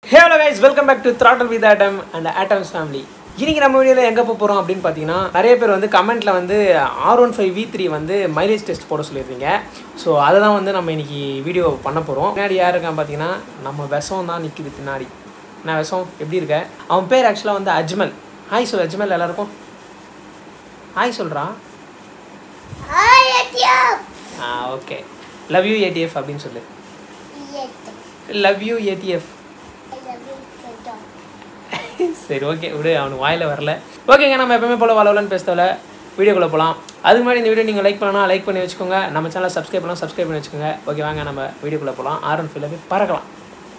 Hello guys welcome back to throttle with ஆட்டம் and ஆட்டம்ஸ் family இன்னைக்கு நம்ம வீடியோவில் எங்கே போக போகிறோம் அப்படின்னு பார்த்தீங்கன்னா நிறைய பேர் வந்து கமெண்ட்டில் வந்து R one five V three வந்து மைலேஜ் டெஸ்ட் போட சொல்லியிருந்தீங்க ஸோ அதை தான் வந்து நம்ம இன்னைக்கு வீடியோ பண்ண போகிறோம் பின்னாடி யார் இருக்கான் பார்த்தீங்கன்னா நம்ம விஷம் தான் நிற்கிது பின்னாடி நான் விஷம் எப்படி இருக்க அவன் பேர் ஆக்சுவலாக வந்து அஜ்மல் ஹாய் சொல் அஜ்மல் எல்லாருக்கும் ஹாய் சொல்கிறான் Hi, Etienne. Ah okay love you ATF அப்படின்னு சொல்லு Yes. Love you ATF I love you, Toto. சரி ஓகே விடு அவனுக்கு வாயில் வரல ஓகேங்க நம்ம எப்பவுமே போல வளவலன்னு பேசல வீடியோக்குள்ளே போகலாம் அதுக்கு முன்னாடி இந்த வீடியோ நீங்கள் லைக் பண்ணலாம் லைக் பண்ணி வச்சுக்கோங்க நம்ம சேனலை சப்ஸ்கிரைப் பண்ணலாம் சப்ஸ்கிரைப் பண்ணி வச்சுக்கோங்க ஓகே வாங்க நம்ம வீடியோக்குள்ளே போகலாம் ஆர் ஒன் ஃபீல்டில் போய் பறக்கலாம்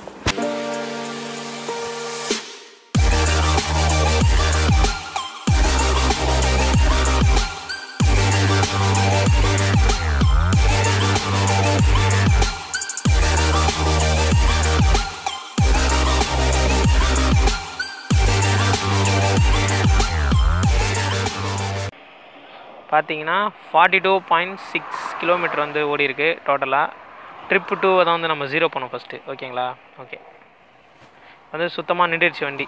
பார்த்தீங்கன்னா forty two point six kilometre வந்து ஓடி இருக்கு டோட்டலாக ட்ரிப்பு டூ தான் வந்து நம்ம ஜீரோ பண்ணோம் ஃபஸ்ட்டு ஓகேங்களா ஓகே வந்து சுத்தமாக நின்றுடுச்சு வண்டி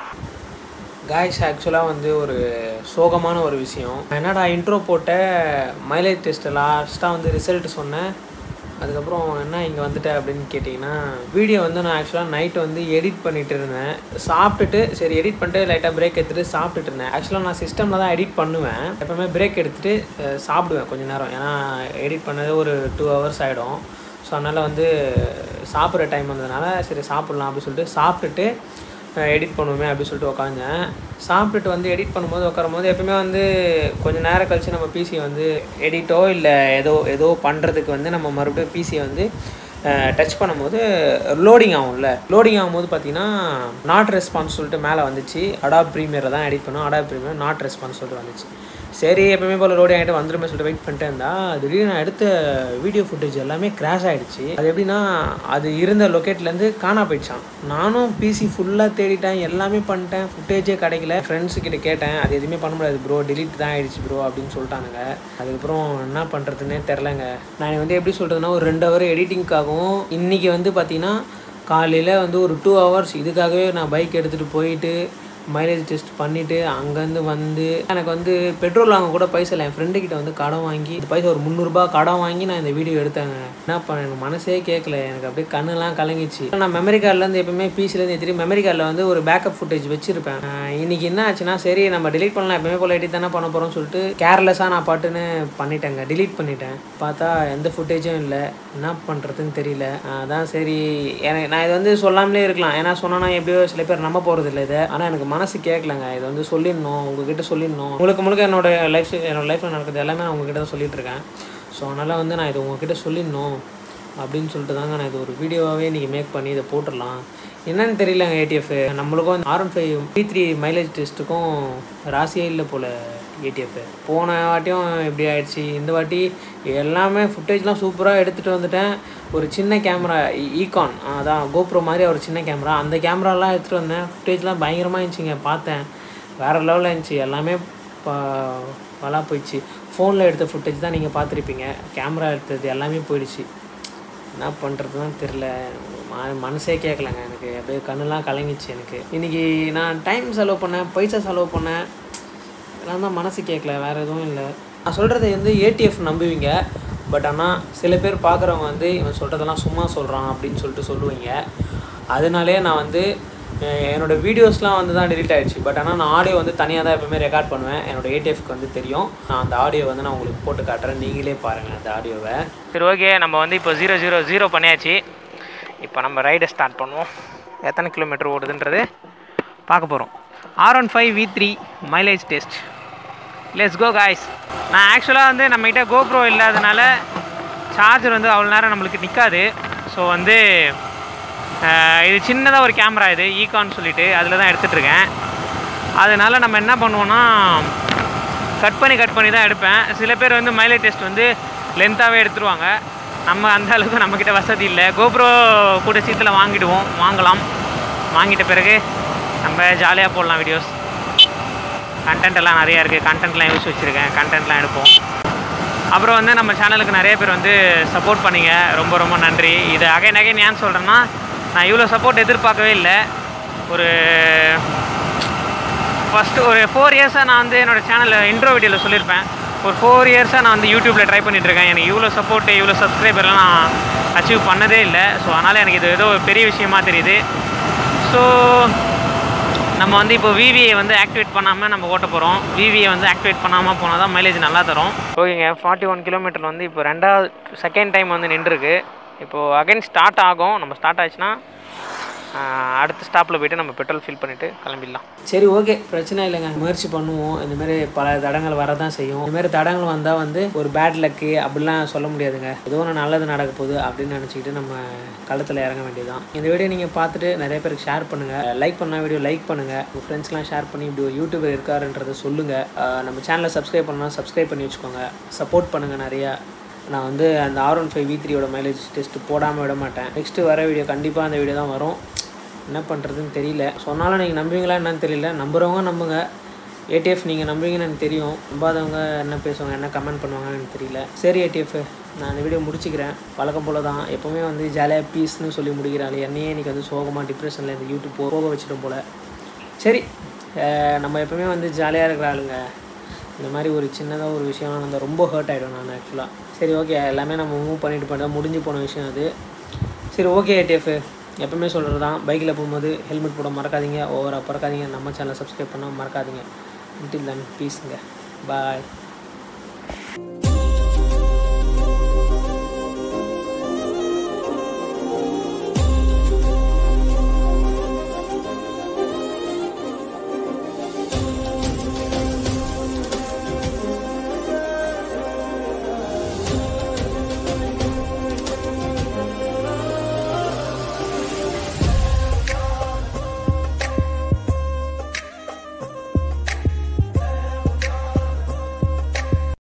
காய்ஸ் ஆக்சுவலாக வந்து ஒரு சோகமான ஒரு விஷயம் என்னடா இன்ட்ரோ போட்ட மைலேஜ் டெஸ்ட் லாஸ்ட்டாக வந்து ரிசல்ட் சொன்னேன் அதுக்கப்புறம் என்ன இங்கே வந்துட்டேன் அப்படின்னு கேட்டிங்கன்னா வீடியோ வந்து நான் ஆக்சுவலாக நைட்டு வந்து எடிட் பண்ணிட்டு இருந்தேன் சாப்பிட்டுட்டு சரி எடிட் பண்ணிட்டு லைட்டாக பிரேக் எடுத்துகிட்டு சாப்பிட்டுட்டு இருந்தேன் ஆக்சுவலாக நான் சிஸ்டமில் தான் எடிட் பண்ணுவேன் எப்போவுமே பிரேக் எடுத்துகிட்டு அஹ், சாப்பிடுவேன் கொஞ்ச நேரம் ஏன்னா எடிட் பண்ணது ஒரு டூ ஹவர்ஸ் ஆகிடும் ஸோ அதனால் வந்து சாப்பிட்ற டைம் வந்ததுனால சரி சாப்பிட்லாம் அப்படின்னு சொல்லிட்டு சாப்பிட்டுட்டு எடிட் பண்ணுவோமே அப்படின்னு சொல்லிட்டு உட்காந்தேன் சாப்பிட்டுட்டு வந்து எடிட் பண்ணும்போது உட்காரும்போது எப்பவுமே வந்து கொஞ்சம் நேரம் கழித்து நம்ம பிசியை வந்து எடிட்டோ இல்லை ஏதோ ஏதோ பண்ணுறதுக்கு வந்து நம்ம மறுபடியும் பிசியை வந்து டச் பண்ணும்போது லோடிங் ஆகும்ல லோடிங் ஆகும்போது பார்த்தீங்கன்னா நாட் ரெஸ்பான்ஸ் சொல்லிட்டு மேலே வந்துச்சு அடாப் ப்ரீமியரில் தான் எடிட் பண்ணோம் அடாப் ப்ரீமியர் நாட் ரெஸ்பான்ஸ் சொல்லிட்டு வந்துச்சு சரி எப்பவுமே போல் லோடிங் ஆகிட்டு வந்துருமே சொல்லிட்டு வெயிட் பண்ணிட்டே இருந்தா திடீர்னு நான் எடுத்த வீடியோ ஃபுட்டேஜ் எல்லாமே கிராஷ் ஆகிடுச்சு அது எப்படின்னா அது இருந்த லொக்கேட்லேருந்து காணா போயிடுச்சான் நானும் பிசி ஃபுல்லாக தேடிட்டேன் எல்லாமே பண்ணிட்டேன் ஃபுட்டேஜே கிடைக்கல ஃப்ரெண்ட்ஸு கிட்ட கேட்டேன் அது எதுவுமே பண்ண முடியாது ப்ரோ delete தான் ஆயிடுச்சு ப்ரோ அப்படின்னு சொல்லிட்டானுங்க அதுக்கப்புறம் என்ன பண்ணுறதுன்னே தெரிலங்க நான் வந்து எப்படி சொல்கிறதுனா ஒரு ரெண்டு ஹவர் எடிட்டிங்க்காகவும் இன்றைக்கி வந்து பார்த்தீங்கன்னா காலையில் வந்து ஒரு டூ ஹவர்ஸ் இதுக்காகவே நான் பைக் எடுத்துகிட்டு போயிட்டு மைலேஜ் டெஸ்ட் பண்ணிவிட்டு அங்கேருந்து வந்து எனக்கு வந்து பெட்ரோல் வாங்க கூட பைசா இல்லை என் ஃப்ரெண்டு கிட்ட வந்து கடன் வாங்கி இந்த பைசா ஒரு முந்நூறுரூபா கடன் வாங்கி நான் இந்த வீடியோ எடுத்தேங்க என்ன பண்ண எனக்கு மனசே கேட்கல எனக்கு அப்படியே கண்ணெல்லாம் கலங்கிச்சு நான் மெமரி கார்ட்லேருந்து எப்பவுமே பிசிலேருந்து எடுத்துட்டு மெமரி கார்டில் வந்து ஒரு பேக்கப் ஃபுட்டேஜ் வச்சிருப்பேன் ஆஹ் இன்னைக்கு என்ன ஆச்சுன்னா சரி நம்ம delete பண்ணலாம் எப்பவுமே போல எடிட் தானே பண்ண போகிறோம்னு சொல்லிட்டு கேர்லெஸ்ஸாக நான் பாட்டுன்னு பண்ணிட்டேங்க delete பண்ணிட்டேன் பார்த்தா எந்த ஃபுட்டேஜும் இல்லை என்ன பண்ணுறதுன்னு தெரியல அதான் சரி எனக்கு நான் இது வந்து சொல்லாமலே இருக்கலாம் ஏன்னா சொன்னா எப்படியோ சில பேர் நம்ப போகிறது இல்லை இதை ஆனால் எனக்கு மனசு கேட்கலங்க இது வந்து சொல்லிடணும் உங்ககிட்ட சொல்லிடணும் முழுக்க முழுக்க என்னோட லைஃப் என்னோட லைஃப்பில் நடக்கிறது எல்லாமே நான் உங்ககிட்ட தான் சொல்லிட்டு இருக்கேன் ஸோ அதனால் வந்து நான் இது உங்ககிட்ட சொல்லிடணும் அப்படின்னு சொல்லிட்டு தாங்க நான் இது ஒரு வீடியோவாகவே இன்றைக்கி மேக் பண்ணி இதை போட்டுடலாம் என்னன்னு தெரியலங்க ஏடிஎஃப் நம்மளுக்கும் R one five B three mileage டெஸ்ட்டுக்கும் ராசியே இல்லை போல் ஏடிஎஃப் போன வாட்டியும் இப்படி ஆயிடுச்சு இந்த வாட்டி எல்லாமே ஃபுட்டேஜ்லாம் சூப்பராக எடுத்துகிட்டு வந்துட்டேன் ஒரு சின்ன கேமரா ஈகான் அதான் கோப்ரோ மாதிரி ஒரு சின்ன கேமரா அந்த கேமராலாம் எடுத்துகிட்டு வந்தேன் ஃபுட்டேஜ்லாம் பயங்கரமாக இருந்துச்சுங்க பார்த்தேன் வேறு லெவலில் இருந்துச்சு எல்லாமே பா பலா போயிடுச்சு ஃபோனில் எடுத்த ஃபுட்டேஜ் தான் நீங்கள் பார்த்துருப்பீங்க கேமரா எடுத்தது எல்லாமே போயிடுச்சு என்ன பண்ணுறதுன்னு தெரில ம- மனசே கேட்கலங்க எனக்கு அப்படியே கண்ணெல்லாம் கலங்கிச்சு எனக்கு இன்றைக்கி நான் டைம் செலவு பண்ணேன் பைசா செலவு பண்ணேன் எல்லாம் தான் மனசு கேட்கல வேறு எதுவும் இல்லை நான் சொல்கிறது வந்து ஏடிஎஃப் நம்புவீங்க பட் ஆனால் சில பேர் பார்க்குறவங்க வந்து இவன் சொல்கிறதெல்லாம் சும்மா சொல்கிறான் அப்படின்னு சொல்லிட்டு சொல்லுவீங்க அதனாலே நான் வந்து அஹ், என்னோட வீடியோஸ்லாம் வந்து தான் delete ஆயிடுச்சு பட் ஆனால் நான் ஆடியோ வந்து தனியாக தான் எப்பவுமே ரெக்கார்ட் பண்ணுவேன் என்னோட ஏடிஎஃப்க்கு வந்து தெரியும் நான் அந்த ஆடியோ வந்து நான் உங்களுக்கு போட்டு காட்டுறேன் நீங்களே பாருங்கள் அந்த ஆடியோவை சரி ஓகே நம்ம வந்து இப்போ ஜீரோ ஜீரோ ஜீரோ பண்ணியாச்சு இப்போ நம்ம ரைடை ஸ்டார்ட் பண்ணுவோம் எத்தனை கிலோமீட்டர் ஓடுதுன்றது பார்க்க போகிறோம் R one five V three mileage test let's go guys நான் ஆக்சுவலாக வந்து நம்மகிட்ட கோப்ரோ இல்லாதனால சார்ஜர் வந்து அவ்வளோ நேரம் நம்மளுக்கு நிற்காது ஸோ வந்து அஹ், இது சின்னதாக ஒரு கேமரா இது ஈகான் சொல்லிட்டு அதில் தான் எடுத்துகிட்டு இருக்கேன் அதனால் நம்ம என்ன பண்ணுவோன்னா கட் பண்ணி கட் பண்ணி தான் எடுப்பேன் சில பேர் வந்து மைலேஜ் டெஸ்ட் வந்து லென்த்தாகவே எடுத்துருவாங்க நம்ம அந்த அளவுக்கு நம்மக்கிட்ட வசதி இல்லை கோப்ரோ கூட சீத்தில் வாங்கிடுவோம் வாங்கலாம் வாங்கிட்ட பிறகு நம்ம ஜாலியாக போடலாம் வீடியோஸ் கண்டென்ட் எல்லாம் நிறையா இருக்குது கண்டென்ட்லாம் யூஸ் வச்சுருக்கேன் கண்டென்ட்லாம் எடுப்போம் அப்புறம் வந்து நம்ம சேனலுக்கு நிறைய பேர் வந்து சப்போர்ட் பண்ணீங்க ரொம்ப ரொம்ப நன்றி இது அகைன் அகைன் ஏன் சொல்கிறேன்னா நான் இவ்வளோ சப்போர்ட் எதிர்பார்க்கவே இல்லை ஒரு ஃபஸ்ட்டு ஒரு ஃபோர் இயர்ஸாக நான் வந்து என்னோடய சேனலில் இன்ட்ரோ வீடியோவில் சொல்லியிருப்பேன் ஒரு ஃபோர் இயர்ஸாக நான் வந்து யூடியூப்பில் ட்ரை பண்ணிகிட்ருக்கேன் எனக்கு இவ்வளோ சப்போர்ட்டு இவ்வளோ சப்ஸ்கிரைபர்லாம் நான் அச்சீவ் பண்ணதே இல்லை ஸோ அதனால் எனக்கு இது ஏதோ ஒரு பெரிய விஷயமா தெரியுது ஸோ நம்ம வந்து இப்போ விவியை வந்து ஆக்டிவேட் பண்ணாமல் நம்ம ஓட்ட போகிறோம் விவியை வந்து ஆக்டிவேட் பண்ணாமல் போனால் தான் மைலேஜ் நல்லா தரும் ஓகேங்க ஃபார்ட்டி ஒன் கிலோமீட்டர் வந்து இப்போ ரெண்டாவது செகண்ட் டைம் வந்து நின்றுருக்கு இப்போது அகைன் ஸ்டார்ட் ஆகும் நம்ம ஸ்டார்ட் ஆச்சுன்னா ஆஹ், அடுத்த ஸ்டாப்பில் போயிட்டு நம்ம பெட்ரோல் ஃபில் பண்ணிவிட்டு கிளம்பிடலாம் சரி ஓகே பிரச்சனை இல்லைங்க முயற்சி பண்ணுவோம் இந்த மாதிரி பல தடங்கள் வரதான் செய்யும் இந்த மாதிரி தடங்கள் வந்தால் வந்து ஒரு பேட் லக்கு அப்படிலாம் சொல்ல முடியாதுங்க ஏதோ ஒன்று நல்லது நடக்க போகுது அப்படின்னு நினச்சிக்கிட்டு நம்ம களத்தில் இறங்க வேண்டியதுதான் இந்த வீடியோ நீங்கள் பார்த்துட்டு நிறைய பேருக்கு ஷேர் பண்ணுங்கள் லைக் பண்ண வீடியோ லைக் பண்ணுங்கள் உங்கள் ஃப்ரெண்ட்ஸ்லாம் ஷேர் பண்ணி இப்படி ஒரு யூடியூபர் இருக்காருன்றதை சொல்லுங்கள் நம்ம சேனலை சப்ஸ்கிரைப் பண்ணலாம் சப்ஸ்கிரைப் பண்ணி வச்சுக்கோங்க சப்போர்ட் பண்ணுங்கள் நிறையா நான் வந்து அந்த ஆர் ஒன் ஃபைவ் வி த்ரீயோட மைலேஜ் டெஸ்ட் போடாமல் விட மாட்டேன் நெக்ஸ்ட்டு வர வீடியோ கண்டிப்பாக அந்த வீடியோ தான் வரும் என்ன பண்ணுறதுன்னு தெரியல சொன்னாலும் நீங்கள் நம்புவீங்களா என்னன்னு தெரியல நம்புறவங்க நம்புங்க ஏடிஎஃப் நீங்கள் நம்புவீங்கன்னு எனக்கு தெரியும் நம்பாதவங்க என்ன பேசுவாங்க என்ன கமெண்ட் பண்ணுவாங்கன்னு எனக்கு தெரியல சரி ஏடிஎஃப் நான் இந்த வீடியோ முடிச்சுக்கிறேன் வழக்கம் போல தான் எப்போவுமே வந்து ஜாலியாக பீஸ்னு சொல்லி முடிக்கிறாள் என்னையே இன்றைக்கி வந்து சோகமாக டிப்ரெஷனில் இந்த யூடியூப் போ- போக வச்சிட்டோம் போல் சரி அஹ் நம்ம எப்போவுமே வந்து ஜாலியாக இருக்கிற ஆளுங்க இந்த மாதிரி ஒரு சின்னதாக ஒரு விஷயம் நான் ரொம்ப ஹர்ட் ஆகிடும் நான் ஆக்சுவலாக சரி ஓகே எல்லாமே நம்ம மூவ் பண்ணிட்டு பண்ண முடிஞ்சு போன விஷயம் அது சரி ஓகே ஏடிஎஃப் எப்பவுமே சொல்கிறது தான் பைக்கில் போகும்போது ஹெல்மெட் போட மறக்காதீங்க ஓவராக பறக்காதீங்க நம்ம சேனலை சப்ஸ்கிரைப் பண்ணால் மறக்காதீங்க until then பீஸுங்க பாய்